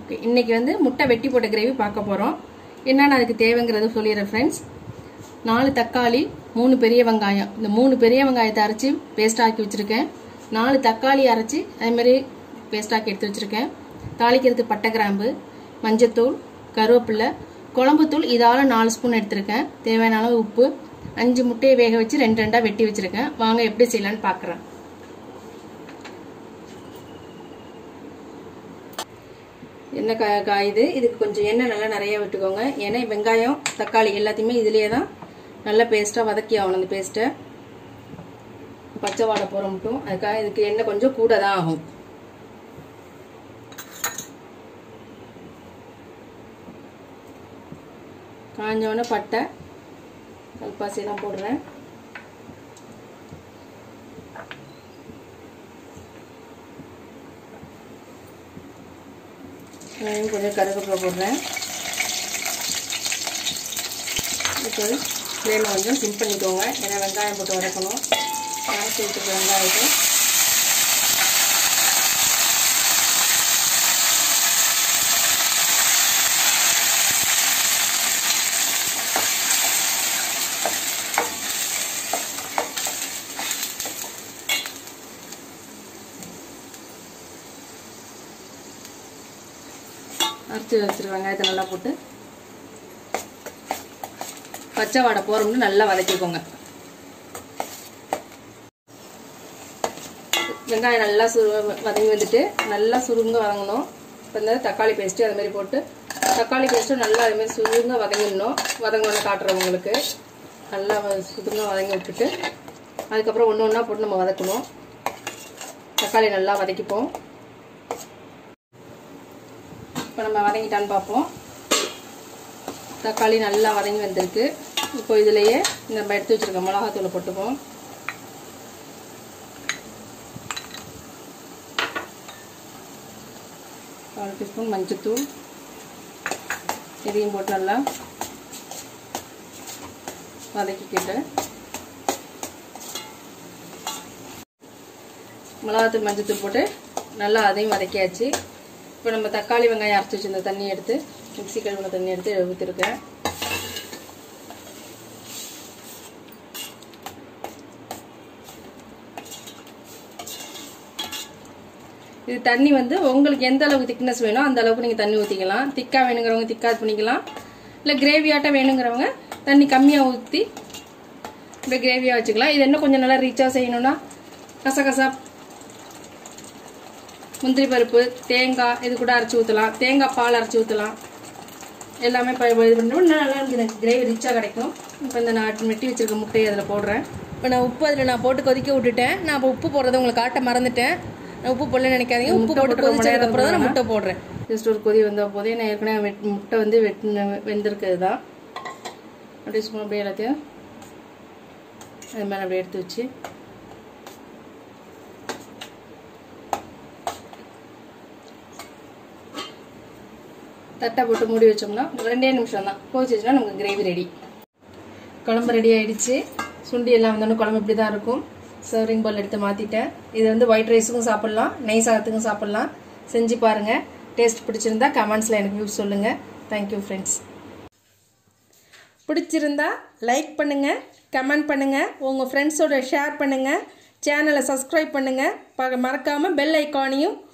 okay இன்னைக்கு வந்து முட்டை வெட்டி போட்ட கிரேவி பார்க்க போகிறோம் என்னென்ன அதுக்கு தேவைங்கிறத சொல்லிடுறேன் ஃப்ரெண்ட்ஸ் நாலு தக்காளி மூணு பெரிய வெங்காயம் இந்த மூணு பெரிய வெங்காயத்தை அரைச்சி பேஸ்ட் ஆக்கி வச்சுருக்கேன் நாலு தக்காளி அரைச்சி அதேமாதிரி பேஸ்ட் ஆக்கி எடுத்து வச்சுருக்கேன் தாளிக்கிறதுக்கு பட்டை கிராம்பு மஞ்சத்தூள் கருவேப்பிலை குழம்புத்தூள் இதால் நாலு ஸ்பூன் எடுத்திருக்கேன் தேவையான அளவு உப்பு அஞ்சு முட்டையை வேக வச்சு ரெண்டு ரெண்டாக வெட்டி வச்சுருக்கேன் வாங்க எப்படி செய்யலான்னு பார்க்குறேன் எண்ணெய் கா காயுது இதுக்கு கொஞ்சம் எண்ணெய் நல்லா நிறைய விட்டுக்கோங்க ஏன்னா வெங்காயம் தக்காளி எல்லாத்தையுமே இதுலேயே தான் நல்லா பேஸ்ட்டாக வதக்கி ஆகணும் அந்த பேஸ்ட்டை பச்சை வாடை போகிற மட்டும் அதுக்காக இதுக்கு எண்ணெய் கொஞ்சம் கூட தான் ஆகும் காஞ்சோடனே பட்டை கல்பாசியெல்லாம் போடுறேன் நான் கொஞ்சம் கருவேப்பிலை போடுறேன் இப்போ ஃப்ளேமை கொஞ்சம் சிம் பண்ணிக்கோங்க ஏன்னா வெங்காயம் போட்டு வதக்கணும் வதக்கி வச்சுருக்க வெங்காயத்தை அரைச்சி வச்சுருக்க வெங்காயத்தை நல்லா போட்டு பச்சை வாடை போகிறோம்னு நல்லா வதக்கிக்கோங்க வெங்காயம் நல்லா சுரு வதங்கி வந்துட்டு நல்லா சுருங்க வதங்கணும் இப்போ இந்த தக்காளி பேஸ்ட்டு அது மாதிரி போட்டு தக்காளி பேஸ்ட்டும் நல்லா அதுமாரி சுருங்க வதங்கிடணும் வதங்கணும்னு காட்டுறோம் உங்களுக்கு நல்லா சுருங்க வதங்கி விட்டுட்டு அதுக்கப்புறம் ஒன்று ஒன்றா போட்டு நம்ம வதக்கணும் தக்காளி நல்லா வதக்கிப்போம் இப்போ நம்ம வதங்கிட்டான்னு பார்ப்போம் தக்காளி நல்லா வதங்கி வந்திருக்கு இப்போ இதுலேயே நம்ம எடுத்து வச்சுருக்க மிளகாத்தூளை போட்டுப்போம் கால் டீஸ்பூன் மஞ்சத்தூள் இதையும் போட்டு நல்லா வதக்கிக்கிட்டு மிளகாத்தூள் மஞ்சத்தூள் போட்டு நல்லா அதையும் வதக்கியாச்சு இப்போ நம்ம தக்காளி வெங்காயம் அரைச்சி வச்சிருந்த தண்ணி எடுத்து மிக்சி கழுவின தண்ணி எடுத்து ஊற்றிருக்கேன் இது தண்ணி வந்து உங்களுக்கு எந்த அளவுக்கு திக்னஸ் வேணும் அந்த அளவுக்கு நீங்கள் தண்ணி ஊற்றிக்கலாம் திக்காக வேணுங்கிறவங்க திக்காக பண்ணிக்கலாம் இல்லை கிரேவியாட்டம் வேணுங்கிறவங்க தண்ணி கம்மியாக ஊற்றி இப்படி கிரேவியாக வச்சுக்கலாம் இது இன்னும் கொஞ்சம் நல்லா ரீச்சாக செய்யணும்னா கசகசா முந்திரி பருப்பு தேங்காய் இது கூட அரைச்சி ஊற்றலாம் தேங்காய் பால் அரைச்சி ஊற்றலாம் எல்லாமே இப்போ இது பண்ணோம் நல்லா எனக்கு கிரேவி ரிச்சாக கிடைக்கும் இப்போ இந்த நான் வெட்டி வச்சுருக்க முட்டையை அதில் போடுறேன் இப்போ நான் உப்பு அதில் நான் போட்டு கொதிக்க விட்டுட்டேன் நான் இப்போ உப்பு போடுறதை உங்களுக்கு காட்ட மறந்துட்டேன் நான் உப்பு போடல நினைக்காதீங்க உப்பு போட்டு கொதிச்சதுக்கப்புறம் தான் நான் முட்டை போடுறேன் ஜஸ்ட் ஒரு கொதி வந்த போதே நான் ஏற்கனவே வெட் முட்டை வந்து வெட்டின வெந்திருக்கிறது தான் அப்படியே சும்மா அப்படியே எல்லாத்தையும் அது மேலே அப்படியே எடுத்து வச்சு தட்டை போட்டு மூடி வச்சோம்னா ரெண்டே நிமிஷம் தான் கோச்சிச்சுன்னா நமக்கு கிரேவி ரெடி குழம்பு ரெடி ஆயிடுச்சு சுண்டி எல்லாம் வந்தோடனே குழம்பு இப்படி தான் இருக்கும் சர்விங் பால் எடுத்து மாற்றிட்டேன் இது வந்து ஒயிட் ரைஸுக்கும் சாப்பிட்லாம் நெய் சாதத்துக்கும் சாப்பிட்லாம் செஞ்சு பாருங்கள் டேஸ்ட் பிடிச்சிருந்தா கமெண்ட்ஸில் எனக்கு வியூ சொல்லுங்கள் தேங்க்யூ ஃப்ரெண்ட்ஸ் பிடிச்சிருந்தா லைக் பண்ணுங்கள் கமெண்ட் பண்ணுங்கள் உங்கள் ஃப்ரெண்ட்ஸோட ஷேர் பண்ணுங்கள் சேனலை சப்ஸ்கிரைப் பண்ணுங்கள் மறக்காமல் பெல் ஐக்கானையும்